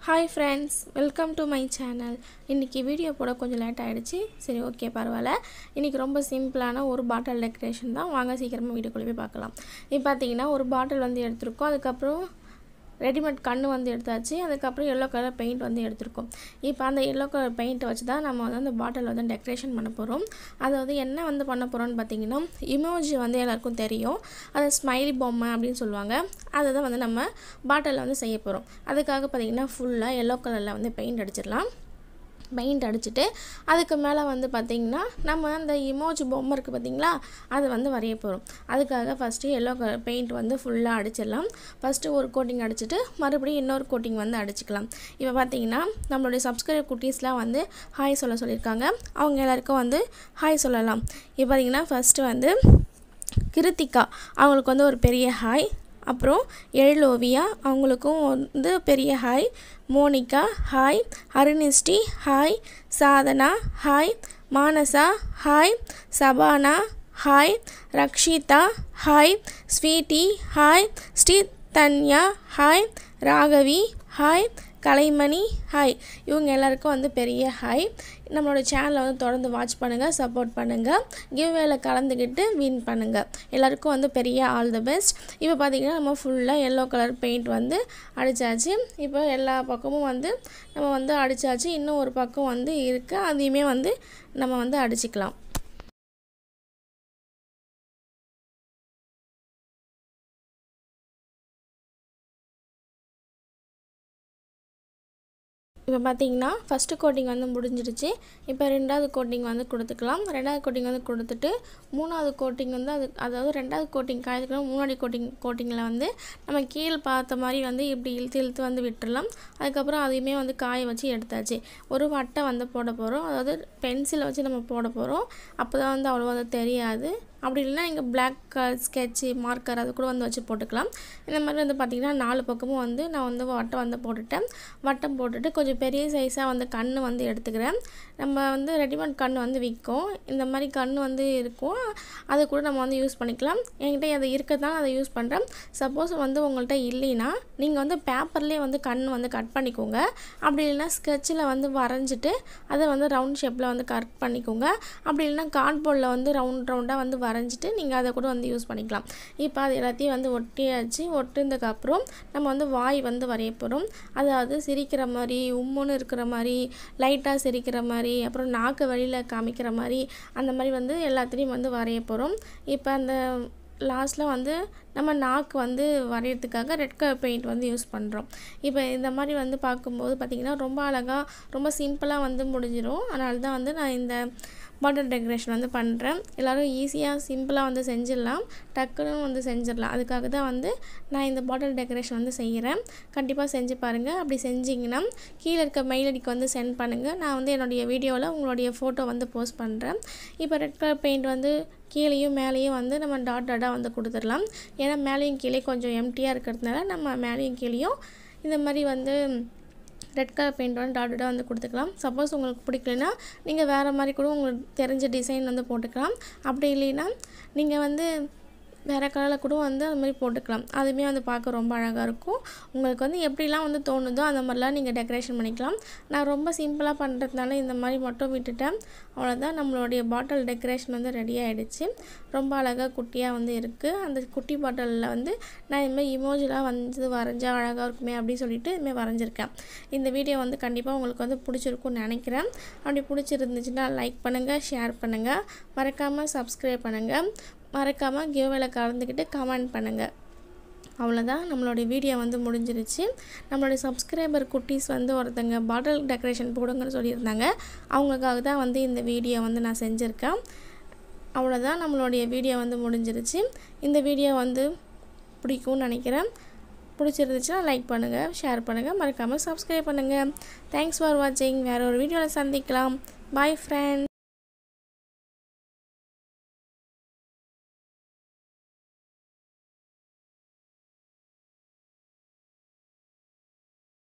hi friends welcome to my channel இன்றைக்கி video போட கொஞ்சம் லேட் ஆகிடுச்சு சரி ஓகே பரவாயில்ல இன்றைக்கி ரொம்ப சிம்பிளான ஒரு பாட்டில் டெக்கரேஷன் தான் வாங்க சீக்கிரமாக வீடியோக்குள்ளே போய் பார்க்கலாம் இப்போ பார்த்தீங்கன்னா ஒரு பாட்டில் வந்து எடுத்திருக்கோம் அதுக்கப்புறம் ரெடிமேட் கன்று வந்து எடுத்தாச்சு அதுக்கப்புறம் எல்லோ கலர் பெயிண்ட் வந்து எடுத்திருக்கோம் இப்போ அந்த எல்லோ கலர் பெயிண்ட்டை வச்சு தான் நம்ம வந்து அந்த பாட்டில் வந்து டெக்கரேஷன் பண்ண போகிறோம் அதாவது என்ன வந்து பண்ண போகிறோம்னு பார்த்தீங்கன்னா இமோஜி வந்து எல்லாருக்கும் தெரியும் அது ஸ்மைலி பொம்மை அப்படின்னு சொல்லுவாங்க அதை தான் வந்து நம்ம பாட்டிலில் வந்து செய்ய போகிறோம் அதுக்காக பார்த்தீங்கன்னா ஃபுல்லாக எல்லோ கலரில் வந்து பெயிண்ட் அடிச்சிடலாம் பெயிண்ட் அடிச்சுட்டு அதுக்கு மேலே வந்து பார்த்திங்கன்னா நம்ம அந்த இமோஜி பொம்மை இருக்குது பார்த்திங்களா அது வந்து வரைய போகிறோம் அதுக்காக ஃபஸ்ட்டு எல்லோ கலர் பெயிண்ட் வந்து ஃபுல்லாக அடிச்சிடலாம் ஃபஸ்ட்டு ஒரு கோட்டிங் அடிச்சுட்டு மறுபடியும் இன்னொரு கோட்டிங் வந்து அடிச்சுக்கலாம் இப்போ பார்த்தீங்கன்னா நம்மளுடைய சப்ஸ்கிரைபர் குட்டீஸ்லாம் வந்து ஹாய் சொல்ல சொல்லியிருக்காங்க அவங்க எல்லாருக்கும் வந்து ஹாய் சொல்லலாம் இப்போ பார்த்தீங்கன்னா ஃபஸ்ட்டு வந்து கிருத்திகா அவங்களுக்கு வந்து ஒரு பெரிய ஹாய் அப்புறம் எழிலோவியா அவங்களுக்கும் வந்து பெரிய ஹாய் மோனிகா ஹாய் அருணிஸ்டி hi Sadhana hi Manasa hi Shabana hi Rakshitha hi sweetie hi Sri Dhanya hi Raghavi hi Kalaimani hi இவங்க எல்லாருக்கும் வந்து பெரிய ஹாய் நம்மளோட சேனலை வந்து தொடர்ந்து வாட்ச் பண்ணுங்கள் சப்போர்ட் பண்ணுங்கள் கிவ்வேல கலந்துக்கிட்டு வின் பண்ணுங்கள் எல்லாருக்கும் வந்து பெரிய ஆல் தி பெஸ்ட் இப்போ பார்த்திங்கன்னா நம்ம ஃபுல்லாக எல்லோ கலர் பெயிண்ட் வந்து அடித்தாச்சு இப்போ எல்லா பக்கமும் வந்து நம்ம வந்து அடித்தாச்சு இன்னும் ஒரு பக்கம் வந்து இருக்குது அதையுமே வந்து நம்ம வந்து அடிச்சுக்கலாம் இப்போ பார்த்தீங்கன்னா ஃபஸ்ட்டு கோட்டிங் வந்து முடிஞ்சிடுச்சு இப்போ ரெண்டாவது கோட்டிங் வந்து கொடுத்துக்கலாம் ரெண்டாவது கோட்டிங் வந்து கொடுத்துட்டு மூணாவது கோட்டிங் வந்து அது அதாவது ரெண்டாவது கோட்டிங் காயத்துக்கு மூணாவது கோட்டிங் கோட்டிங்கில் வந்து நம்ம கீழே பார்த்த மாதிரி வந்து இப்படி இழுத்து இழுத்து வந்து விட்டுடலாம் அதுக்கப்புறம் அதையுமே வந்து காய வச்சு எடுத்தாச்சு ஒரு வட்டை வந்து போட போகிறோம் அதாவது பென்சிலை வச்சு நம்ம போட போகிறோம் அப்போ தான் வந்து அவ்வளோ வந்து தெரியாது அப்படி இல்லைனா நீங்கள் பிளாக் கலர் ஸ்கெட்சு மார்க்கர் அது கூட வந்து வச்சு போட்டுக்கலாம் இந்த மாதிரி வந்து பார்த்திங்கன்னா நாலு பக்கமும் வந்து நான் வந்து வட்டம் வந்து போட்டுட்டேன் வட்டம் போட்டுட்டு கொஞ்சம் பெரிய சைஸாக வந்து கண் வந்து எடுத்துக்கிறேன் நம்ம வந்து ரெடிமேட் கண் வந்து விற்கும் இந்த மாதிரி கண் வந்து இருக்கும் அதை கூட நம்ம வந்து யூஸ் பண்ணிக்கலாம் என்கிட்ட அதை இருக்க தான் அதை யூஸ் பண்ணுறேன் சப்போஸ் வந்து உங்கள்கிட்ட இல்லைன்னா நீங்கள் வந்து பேப்பர்லேயே வந்து கண் வந்து கட் பண்ணிக்கோங்க அப்படி இல்லைன்னா ஸ்கெட்சில் வந்து வரைஞ்சிட்டு அதை வந்து ரவுண்ட் ஷேப்பில் வந்து கட் பண்ணிக்கோங்க அப்படி இல்லைன்னா கார்ட்போர்டில் வந்து ரவுண்ட் ரவுண்டாக வந்து வரைஞ்சிட்டு நீங்கள் அதை கூட வந்து யூஸ் பண்ணிக்கலாம் இப்போ அது எல்லாத்தையும் வந்து ஒட்டியாச்சு ஒட்டுனதுக்கப்புறம் நம்ம வந்து வாய் வந்து வரைய போகிறோம் அதாவது சிரிக்கிற மாதிரி உம்முன்னு இருக்கிற மாதிரி லைட்டாக சிரிக்கிற மாதிரி அப்புறம் நாக்கு வழியில் காமிக்கிற மாதிரி அந்த மாதிரி வந்து எல்லாத்துலேயும் வந்து வரைய போகிறோம் இப்போ அந்த லாஸ்ட்டில் வந்து நம்ம நாக்கு வந்து வரைகிறதுக்காக ரெட் கலர் பெயிண்ட் வந்து யூஸ் பண்ணுறோம் இப்போ இந்த மாதிரி வந்து பார்க்கும்போது பார்த்திங்கன்னா ரொம்ப அழகாக ரொம்ப சிம்பிளாக வந்து முடிஞ்சிடும் அதனால தான் வந்து நான் இந்த பாட்டில் டெக்கரேஷன் வந்து பண்ணுறேன் எல்லோரும் ஈஸியாக சிம்பிளாக வந்து செஞ்சிடலாம் டக்குன்னு வந்து செஞ்சிடலாம் அதுக்காக தான் வந்து நான் இந்த பாட்டில் டெக்கரேஷன் வந்து செய்கிறேன் கண்டிப்பாக செஞ்சு பாருங்கள் அப்படி செஞ்சிங்கன்னா கீழே இருக்க மெயில் ஐடிக்கு வந்து சென்ட் பண்ணுங்கள் நான் வந்து என்னுடைய வீடியோவில் உங்களுடைய ஃபோட்டோ வந்து போஸ்ட் பண்ணுறேன் இப்போ ரெட் கலர் பெயிண்ட் வந்து கீழேயும் மேலேயும் வந்து நம்ம டாட் டாட்டாக வந்து கொடுத்துடலாம் ஏன்னா மேலேயும் கீழே கொஞ்சம் எம்டியாக இருக்கிறதுனால நம்ம மேலேயும் கீழேயும் இந்த மாதிரி வந்து ரெட் கலர் பெயிண்ட் வந்து டாட் டாட்டாக வந்து கொடுத்துக்கலாம் சப்போஸ் உங்களுக்கு பிடிக்கலனா நீங்கள் வேறு மாதிரி கூட உங்களுக்கு தெரிஞ்ச டிசைன் வந்து போட்டுக்கலாம் அப்படி இல்லைன்னா நீங்கள் வந்து வேறு கலரில் கூட வந்து அது மாதிரி போட்டுக்கலாம் அதுவுமே வந்து பார்க்க ரொம்ப அழகாக இருக்கும் உங்களுக்கு வந்து எப்படிலாம் வந்து தோணுதோ அந்த மாதிரிலாம் நீங்கள் டெக்கரேஷன் பண்ணிக்கலாம் நான் ரொம்ப சிம்பிளாக பண்ணுறதுனால இந்த மாதிரி மட்டும் விட்டுட்டேன் அவ்வளோதான் நம்மளுடைய பாட்டில் டெக்கரேஷன் வந்து ரெடி ஆகிடுச்சு ரொம்ப அழகாக குட்டியாக வந்து இருக்குது அந்த குட்டி பாட்டிலில் வந்து நான் இதுமாதிரி இமோஜிலாம் வந்து வரைஞ்சா அழகாக இருக்குமே அப்படின்னு சொல்லிட்டு இதுமாதிரி வரைஞ்சிருக்கேன் இந்த வீடியோ வந்து கண்டிப்பாக உங்களுக்கு வந்து பிடிச்சிருக்கும்னு நினைக்கிறேன் அப்படி பிடிச்சிருந்துச்சுன்னா லைக் பண்ணுங்கள் ஷேர் பண்ணுங்கள் மறக்காமல் சப்ஸ்கிரைப் பண்ணுங்கள் மறக்காமல் கிவ்வேல கலந்துக்கிட்டு கமெண்ட் பண்ணுங்கள் அவ்வளோதான் நம்மளுடைய வீடியோ வந்து முடிஞ்சிருச்சு நம்மளுடைய சப்ஸ்கிரைபர் குட்டீஸ் வந்து ஒருத்தங்க பாட்டில் டெக்கரேஷன் போடுங்கன்னு சொல்லியிருந்தாங்க அவங்களுக்காக தான் வந்து இந்த வீடியோ வந்து நான் செஞ்சுருக்கேன் அவ்வளோதான் நம்மளுடைய வீடியோ வந்து முடிஞ்சிருச்சு இந்த வீடியோ வந்து பிடிக்கும்னு நினைக்கிறேன் பிடிச்சிருந்துச்சுன்னா லைக் பண்ணுங்கள் ஷேர் பண்ணுங்கள் மறக்காமல் சப்ஸ்கிரைப் பண்ணுங்கள் தேங்க்ஸ் ஃபார் வாட்சிங் வேறு ஒரு வீடியோவில் சந்திக்கலாம் பாய் ஃப்ரெண்ட்ஸ்